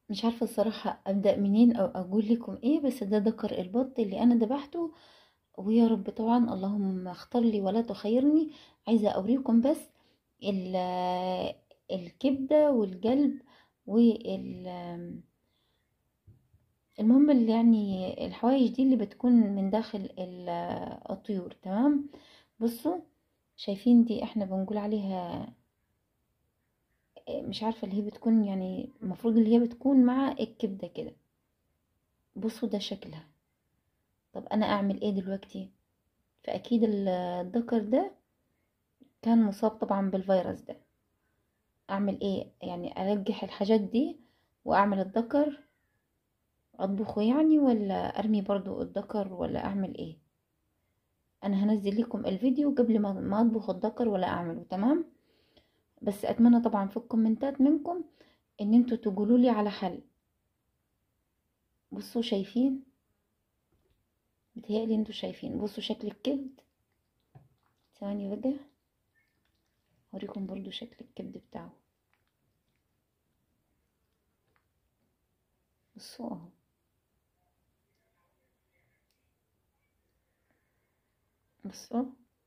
مش عارفة الصراحة أبدأ منين أو أقول لكم إيه بس ده ذكر البط اللي أنا ذبحته ويا رب طبعا اللهم اختار لي ولا تخيرني عايزة أوريكم بس ال- الكبدة والقلب وال المهم اللي يعني الحوايج دي اللي بتكون من داخل ال- الطيور تمام بصوا شايفين دي احنا بنقول عليها مش عارفة اللي هي بتكون يعني المفروض اللي هي بتكون مع الكبدة كده بصوا ده شكلها طب انا اعمل ايه دلوقتي فاكيد ال- الذكر ده كان مصاب طبعا بالفيروس ده اعمل ايه يعني ارجح الحاجات دي واعمل الذكر اطبخه يعني ولا ارمي برضو الذكر ولا اعمل ايه انا هنزل لكم الفيديو قبل ما ما اطبخ الذكر ولا اعمله تمام بس اتمنى طبعا في الكومنتات منكم ان انتوا تقولوا لي على حل بصوا شايفين بتهيألي انتوا شايفين بصوا شكل الكبد ثواني بقى هوريكم برضو شكل الكبد بتاعه بصوا اهو بصوا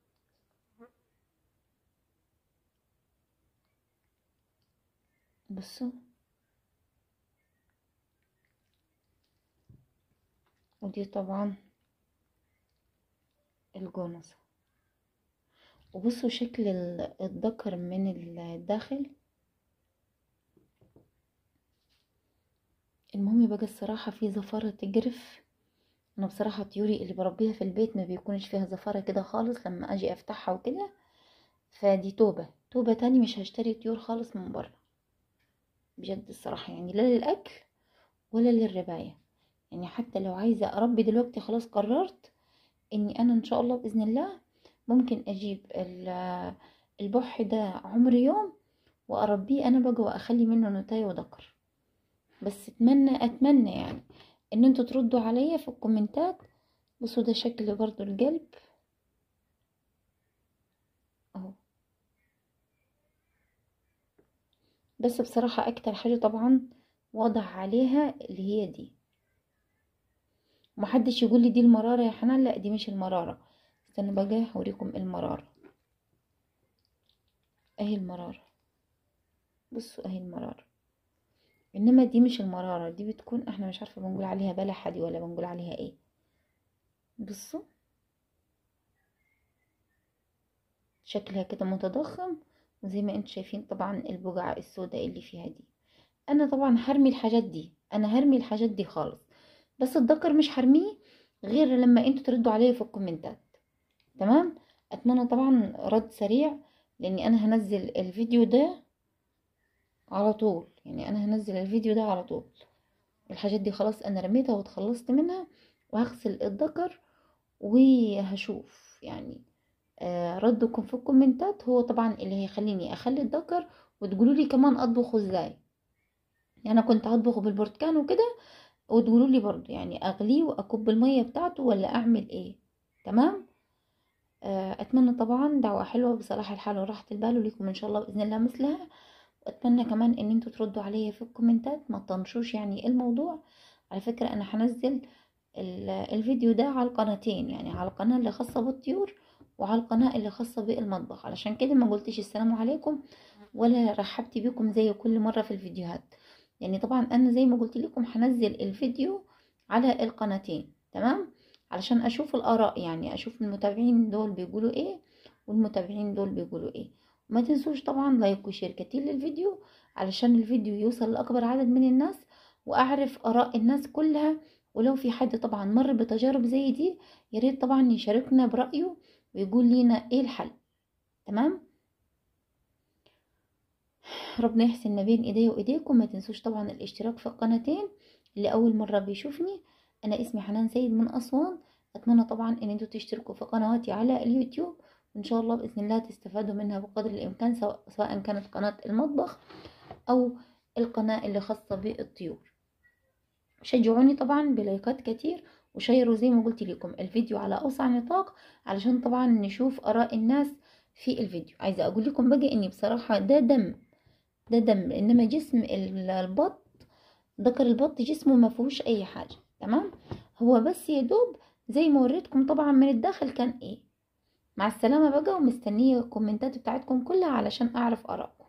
بصوا ودي طبعا الجونصة وبصوا شكل ال- الذكر من الداخل المهم بقى الصراحة في زفارة تجرف انا بصراحة طيوري اللي بربيها في البيت ما بيكونش فيها زفارة كده خالص لما اجي افتحها وكده فدي توبة توبة تاني مش هشتري طيور خالص من بره بجد الصراحة يعني لا للأكل ولا للرباية يعني حتى لو عايزة أربي دلوقتي خلاص قررت إني أنا إن شاء الله بإذن الله ممكن أجيب ال- البح ده عمر يوم وأربيه أنا بقى وأخلي منه نتاية وذكر بس أتمنى أتمنى يعني إن انتوا تردوا عليا في الكومنتات بصوا ده شكل برضو القلب اهو بس بصراحة أكتر حاجة طبعا واضح عليها اللي هي دي محدش يقول لي دي المرارة يا حنان لا دي مش المرارة استنى بقى هوريكم المرارة اهي المرارة بصوا اهي المرارة انما دي مش المرارة دي بتكون احنا مش عارفة بنقول عليها بلحة دي ولا بنقول عليها ايه بصوا شكلها كده متضخم وزي ما انتم شايفين طبعا البقعة السوداء اللي فيها دي انا طبعا هرمي الحاجات دي انا هرمي الحاجات دي خالص بس الذكر مش هرميه غير لما انتوا تردوا عليا في الكومنتات تمام اتمنى طبعا رد سريع لاني انا هنزل الفيديو ده على طول يعني انا هنزل الفيديو ده على طول الحاجات دي خلاص انا رميتها واتخلصت منها وهغسل الذكر وهشوف يعني آه، ردكم في الكومنتات هو طبعا اللي هيخليني اخلي الذكر وتقولوا لي كمان اطبخه ازاي يعني انا كنت هطبخه بالبرتقال وكده وتقولوا لي برضو يعني اغليه واكب الميه بتاعته ولا اعمل ايه تمام آه، اتمنى طبعا دعوه حلوه بصلاح الحال وراحه البال وليكم ان شاء الله باذن الله مثلها واتمنى كمان ان انتوا تردوا عليا في الكومنتات ما تطنشوش يعني الموضوع على فكره انا هنزل ال- الفيديو ده على القناتين يعني على القناه اللي خاصه بالطيور وعلى القناه اللي خاصه بالمطبخ علشان كده ما قلتش السلام عليكم ولا رحبت بكم زي كل مره في الفيديوهات يعني طبعا انا زي ما قلت لكم هنزل الفيديو على القناتين تمام علشان اشوف الاراء يعني اشوف المتابعين دول بيقولوا ايه والمتابعين دول بيقولوا ايه ما تنسوش طبعا لايك وشير كتير للفيديو علشان الفيديو يوصل لاكبر عدد من الناس واعرف اراء الناس كلها ولو في حد طبعا مر بتجارب زي دي يا ريت طبعا يشاركنا برايه ويقول لنا ايه الحل تمام ربنا يحسن ما بين ايديا وايديكم ما تنسوش طبعا الاشتراك في القناتين اللي اول مره بيشوفني انا اسمي حنان سيد من اسوان اتمنى طبعا ان انتوا تشتركوا في قنواتي على اليوتيوب وان شاء الله باذن الله تستفادوا منها بقدر الامكان سواء سواء كانت قناه المطبخ او القناه اللي خاصه بالطيور شجعوني طبعا بلايكات كتير وشيروا زي ما قلت لكم الفيديو على اوسع نطاق علشان طبعا نشوف اراء الناس في الفيديو عايزه اقول لكم بقى اني بصراحه ده دم ده دم انما جسم ال- البط ذكر البط جسمه ما فيهوش اي حاجه تمام هو بس يا دوب زي ما وريتكم طبعا من الداخل كان ايه مع السلامه بقى ومستنيه الكومنتات بتاعتكم كلها علشان اعرف ارائكم